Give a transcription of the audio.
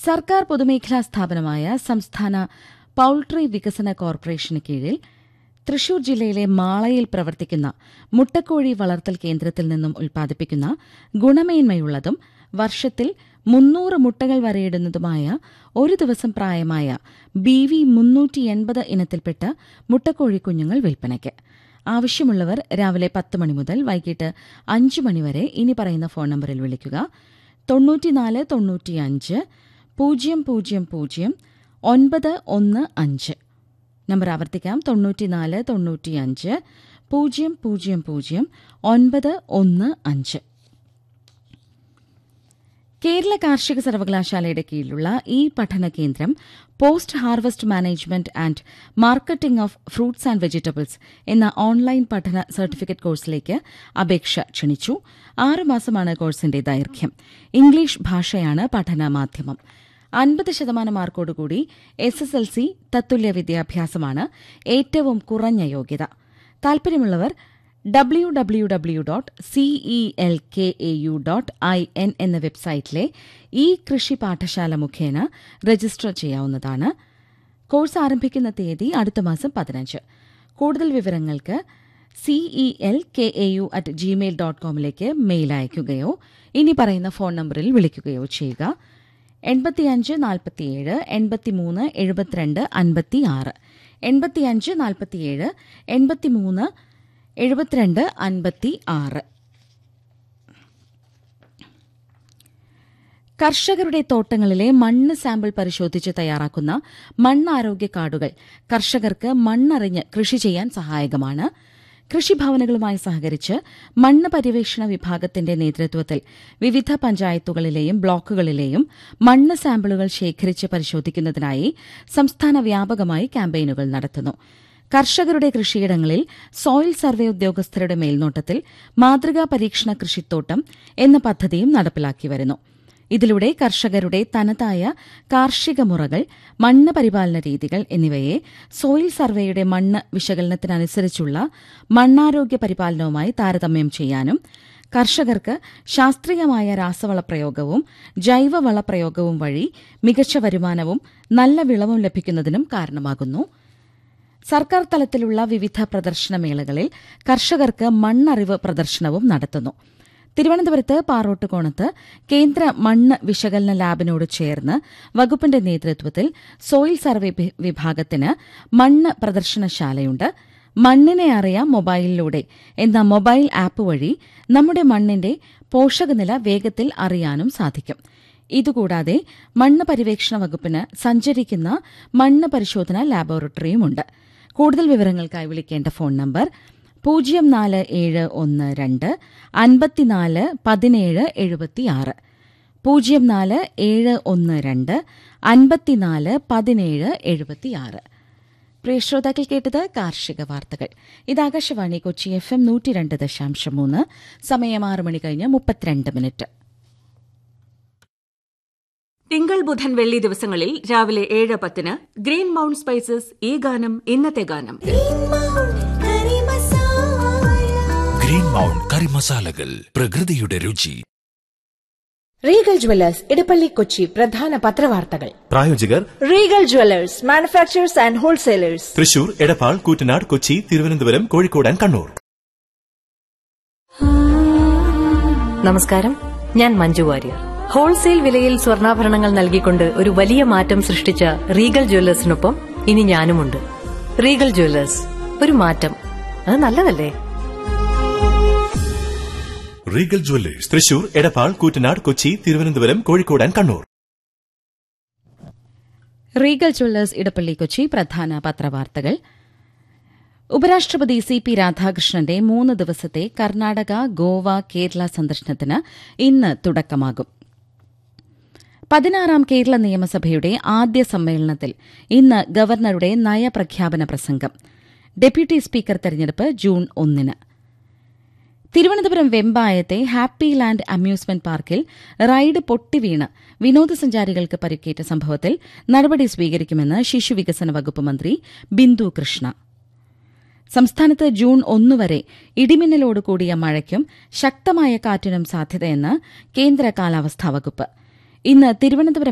സർക്കാർ പൊതുമേഖലാ സ്ഥാപനമായ സംസ്ഥാന പൌൾട്രി വികസന കോർപ്പറേഷന് കീഴിൽ തൃശൂർ ജില്ലയിലെ മാളയിൽ പ്രവർത്തിക്കുന്ന മുട്ടക്കോഴി വളർത്തൽ കേന്ദ്രത്തിൽ നിന്നും ഉൽപ്പാദിപ്പിക്കുന്ന ഗുണമേന്മയുള്ളതും വർഷത്തിൽ മുന്നൂറ് മുട്ടകൾ വരെയിടുന്നതുമായ ഒരു ദിവസം പ്രായമായ ബി വി മുന്നൂറ്റി എൺപത് ഇനത്തിൽപ്പെട്ട മുട്ടക്കോഴി കുഞ്ഞുങ്ങൾ വിൽപ്പനയ്ക്ക് ആവശ്യമുള്ളവർ രാവിലെ പത്ത് മണി മുതൽ വൈകിട്ട് അഞ്ച് മണിവരെ ഇനി പറയുന്ന ഫോൺ നമ്പറിൽ വിളിക്കുക തൊണ്ണൂറ്റിനാല് തൊണ്ണൂറ്റിയഞ്ച് പൂജ്യം പൂജ്യം പൂജ്യം ഒൻപത് ഒന്ന് അഞ്ച് നമ്പർ ആവർത്തിക്കാം തൊണ്ണൂറ്റിനാല് തൊണ്ണൂറ്റിയഞ്ച് പൂജ്യം പൂജ്യം പൂജ്യം ഒൻപത് ഒന്ന് അഞ്ച് കേരള കാർഷിക സർവകലാശാലയുടെ കീഴിലുള്ള ഈ പഠന കേന്ദ്രം post harvest management and marketing of fruits and vegetables എന്ന ഓൺലൈൻ പഠന സർട്ടിഫിക്കറ്റ് കോഴ്സിലേക്ക് അപേക്ഷ ക്ഷണിച്ചു ആറുമാസമാണ് കോഴ്സിന്റെ ദൈർഘ്യം ഇംഗ്ലീഷ് ഭാഷയാണ് പഠന മാധ്യമം അൻപത് ശതമാനം മാർക്കോടുകൂടി എസ് എസ് എൽ സി തത്തുല്യ വിദ്യാഭ്യാസമാണ് ഏറ്റവും കുറഞ്ഞ യോഗ്യത താൽപര്യമുള്ളവർ W W W dot C E L K A U dot I N എന്ന വെബ്സൈറ്റിലെ ഈ കൃഷി പാഠശാല മുഖേന രജിസ്റ്റർ ചെയ്യാവുന്നതാണ് കോഴ്സ് ആരംഭിക്കുന്ന തീയതി അടുത്ത മാസം പതിനഞ്ച് കൂടുതൽ വിവരങ്ങൾക്ക് C E L K A U at Gmail dot കോമിലേക്ക് മെയിൽ അയയ്ക്കുകയോ ഇനി പറയുന്ന ഫോൺ നമ്പറിൽ വിളിക്കുകയോ ചെയ്യുക എൺപത്തിയഞ്ച് നാൽപ്പത്തിയേഴ് എൺപത്തിമൂന്ന് എഴുപത്തിരണ്ട് അൻപത്തിയാറ് എൺപത്തിയഞ്ച് നാൽപ്പത്തിയേഴ് എൺപത്തിമൂന്ന് എഴുപത്തിരണ്ട് അൻപത്തി ആറ് കർഷകരുടെ തോട്ടങ്ങളിലെ മണ്ണ് സാമ്പിൾ പരിശോധിച്ച് തയ്യാറാക്കുന്ന മണ്ണാരോഗ്യ കാർഡുകൾ കർഷകർക്ക് മണ്ണറിഞ്ഞ് കൃഷി ചെയ്യാൻ സഹായകമാണ് കൃഷിഭവനുകളുമായി സഹകരിച്ച് മണ്ണ് പര്യവേഷണ വിഭാഗത്തിന്റെ നേതൃത്വത്തിൽ വിവിധ പഞ്ചായത്തുകളിലെയും ബ്ലോക്കുകളിലെയും മണ്ണ് സാമ്പിളുകൾ ശേഖരിച്ച് പരിശോധിക്കുന്നതിനായി സംസ്ഥാന വ്യാപകമായി ക്യാമ്പയിനുകൾ നടത്തുന്നു കർഷകരുടെ കൃഷിയിടങ്ങളിൽ സോയിൽ സർവേ ഉദ്യോഗസ്ഥരുടെ മേൽനോട്ടത്തിൽ മാതൃകാ പരീക്ഷണ കൃഷിത്തോട്ടം എന്ന പദ്ധതിയും നടപ്പിലാക്കി വരുന്നു ഇതിലൂടെ കർഷകരുടെ തനതായ കാർഷിക മുറകൾ മണ്ണ് പരിപാലന രീതികൾ എന്നിവയെ സോയിൽ സർവേയുടെ മണ്ണ് വിശകലനത്തിനനുസരിച്ചുള്ള മണ്ണാരോഗ്യ പരിപാലനവുമായി താരതമ്യം ചെയ്യാനും കർഷകർക്ക് ശാസ്ത്രീയമായ രാസവളപ്രയോഗവും ജൈവവളപ്രയോഗവും വഴി മികച്ച വരുമാനവും നല്ല വിളവും ലഭിക്കുന്നതിനും കാരണമാകുന്നു സർക്കാർ തലത്തിലുള്ള വിവിധ പ്രദർശനമേളകളിൽ കർഷകർക്ക് മണ്ണറിവ് പ്രദർശനവും നടത്തുന്നു തിരുവനന്തപുരത്ത് പാറോട്ടുകോണത്ത് കേന്ദ്ര മണ്ണ് വിശകലന ലാബിനോട് ചേർന്ന് വകുപ്പിന്റെ നേതൃത്വത്തിൽ സോയിൽ സർവേ വിഭാഗത്തിന് മണ്ണ് പ്രദർശനശാലയുണ്ട് മണ്ണിനെ അറിയാം മൊബൈലിലൂടെ എന്ന മൊബൈൽ ആപ്പ് വഴി നമ്മുടെ മണ്ണിന്റെ പോഷകനില വേഗത്തിൽ അറിയാനും സാധിക്കും ഇതുകൂടാതെ മണ്ണ് പര്യവേക്ഷണ വകുപ്പിന് സഞ്ചരിക്കുന്ന മണ്ണ് പരിശോധന ലാബോറട്ടറിയുമുണ്ട് കൂടുതൽ വിവരങ്ങൾക്കായി വിളിക്കേണ്ട ഫോൺ നമ്പർ പൂജ്യം നാല് ഏഴ് ഒന്ന് രണ്ട് അൻപത്തിനാല് പതിനേഴ് എഴുപത്തിയാറ് പൂജ്യം നാല് ഏഴ് ഒന്ന് രണ്ട് അൻപത്തിനാല് പതിനേഴ് എഴുപത്തിയാറ് പ്രിയ ശ്രോതാക്കൾ കേട്ടത് കാർഷിക വാർത്തകൾ ഇത് ആകാശവാണി കൊച്ചി എഫ് എം നൂറ്റി രണ്ട് ദശാംശം മൂന്ന് സമയം ആറ് മണി കഴിഞ്ഞ് മുപ്പത്തിരണ്ട് മിനിറ്റ് തിങ്കൾ ബുധൻ വെള്ളി ദിവസങ്ങളിൽ രാവിലെ ഏഴ് പത്തിന് ഗ്രീൻ മൗണ്ട് സ്പൈസസ് ഈ ഗാനം ഇന്നത്തെ ഗാനം ഗ്രീൻ മൗണ്ട് കറി മസാലകൾ പ്രകൃതിയുടെ രുചി റീഗൽ ജുവല്ലേഴ്സ് ഇടപ്പള്ളി കൊച്ചി പ്രധാന പത്രവാർത്തകൾ പ്രായോജകർ Regal jewellers manufacturers and wholesalers Thrissur Edappal Koottanad Kochi Thiruvananthapuram Kozhikode and Kannur നമസ്കാരം ഞാൻ മഞ്ജു വാര്യർ ഹോൾസെയിൽ വിലയിൽ സ്വർണ്ണാഭരണങ്ങൾ നൽകിക്കൊണ്ട് ഒരു വലിയ മാറ്റം സൃഷ്ടിച്ച റീഗൽ ജ്വല്ലേഴ്സിനൊപ്പം ഇനി ഞാനുമുണ്ട് റീഗൽ ജ്വല്ലേഴ്സ് ഒരു മാറ്റം അത് നല്ലതല്ലേ Regal jewellers Thrissur Edappal Koottanad Kochi Thiruvananthapuram Kozhikode and Kannur Regal jewellers Edappally Kochi പ്രധാന പത്രവാർത്തകൾ ഉപരാഷ്ട്രപതി സി പി രാധാകൃഷ്ണന്റെ മൂന്ന് ദിവസത്തെ കർണാടക ഗോവ കേരള സന്ദർശനത്തിന് ഇന്ന് തുടക്കമാകും പതിനാറാം കേരള നിയമസഭയുടെ ആദ്യ സമ്മേളനത്തിൽ ഇന്ന് ഗവർണറുടെ നയപ്രഖ്യാപന പ്രസംഗം ഡെപ്യൂട്ടി സ്പീക്കർ തെരഞ്ഞെടുപ്പ് ജൂൺ ഒന്നിന് തിരുവനന്തപുരം വെമ്പായത്തെ ഹാപ്പി ലാൻഡ് അമ്യൂസ്മെന്റ് പാർക്കിൽ റൈഡ് പൊട്ടിവീണ് വിനോദസഞ്ചാരികൾക്ക് പരിക്കേറ്റ സംഭവത്തിൽ നടപടി സ്വീകരിക്കുമെന്ന് ശിശുവികസന വകുപ്പ് മന്ത്രി ബിന്ദു കൃഷ്ണ സംസ്ഥാനത്ത് ജൂൺ ഒന്ന് വരെ ഇടിമിന്നലോട് കൂടിയ മഴയ്ക്കും ശക്തമായ കാറ്റിനും സാധ്യതയെന്ന് കേന്ദ്ര കാലാവസ്ഥാ വകുപ്പ് ഇന്ന് തിരുവനന്തപുരം